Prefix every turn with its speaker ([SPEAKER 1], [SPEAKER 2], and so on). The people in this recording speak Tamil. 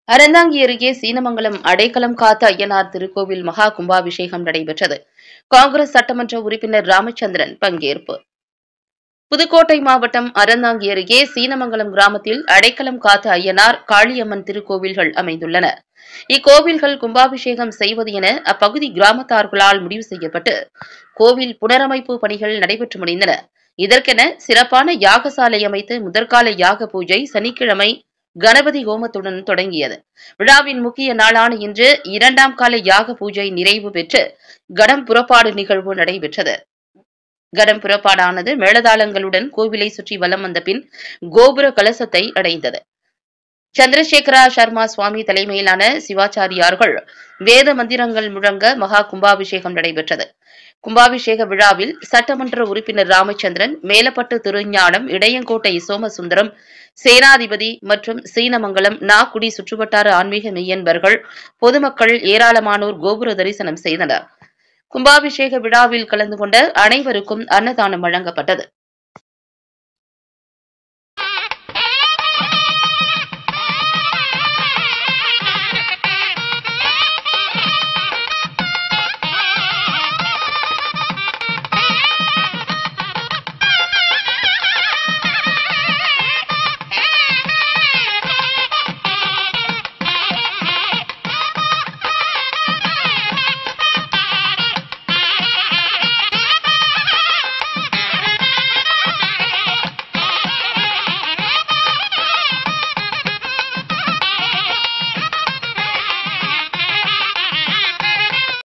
[SPEAKER 1] அறந்தாங்கி அருகே சீனமங்கலம் அடைக்கலம் காத்த ஐயனார் திருக்கோவில் மகா கும்பாபிஷேகம் நடைபெற்றது காங்கிரஸ் சட்டமன்ற உறுப்பினர் ராமச்சந்திரன் பங்கேற்பு புதுக்கோட்டை மாவட்டம் அறந்தாங்கி அருகே சீனமங்கலம் கிராமத்தில் அடைக்கலம் காத்த ஐயனார் காளியம்மன் திருக்கோவில்கள் அமைந்துள்ளன இக்கோவில்கள் கும்பாபிஷேகம் செய்வது என அப்பகுதி கிராமத்தார்களால் முடிவு செய்யப்பட்டு கோவில் புனரமைப்பு பணிகள் நடைபெற்று முடிந்தன இதற்கென சிறப்பான யாகசாலை அமைத்து முதற்கால யாக பூஜை சனிக்கிழமை கணபதி ஹோமத்துடன் தொடங்கியது விழாவின் முக்கிய நாளான இன்று இரண்டாம் கால யாக பூஜை நிறைவு பெற்று கடம் புறப்பாடு நிகழ்வு நடைபெற்றது கடம் புறப்பாடானது மேளதாளங்களுடன் கோவிலை சுற்றி வலம் வந்த பின் கோபுர கலசத்தை அடைந்தது சந்திரசேகரா சர்மா சுவாமி தலைமையிலான சிவாச்சாரியார்கள் வேத மந்திரங்கள் முழங்க மகா கும்பாபிஷேகம் நடைபெற்றது கும்பாபிஷேக விழாவில் சட்டமன்ற உறுப்பினர் ராமச்சந்திரன் மேலப்பட்டு திருஞானம் இடையங்கோட்டை சோமசுந்தரம் சேனாதிபதி மற்றும் சீனமங்கலம் நாக்குடி சுற்றுவட்டார ஆன்மீக மெய்யன்பர்கள் பொதுமக்கள் ஏராளமானோர் கோபுர தரிசனம் செய்தனர் கும்பாபிஷேக விழாவில் கலந்து கொண்ட அனைவருக்கும் அன்னதானம் வழங்கப்பட்டது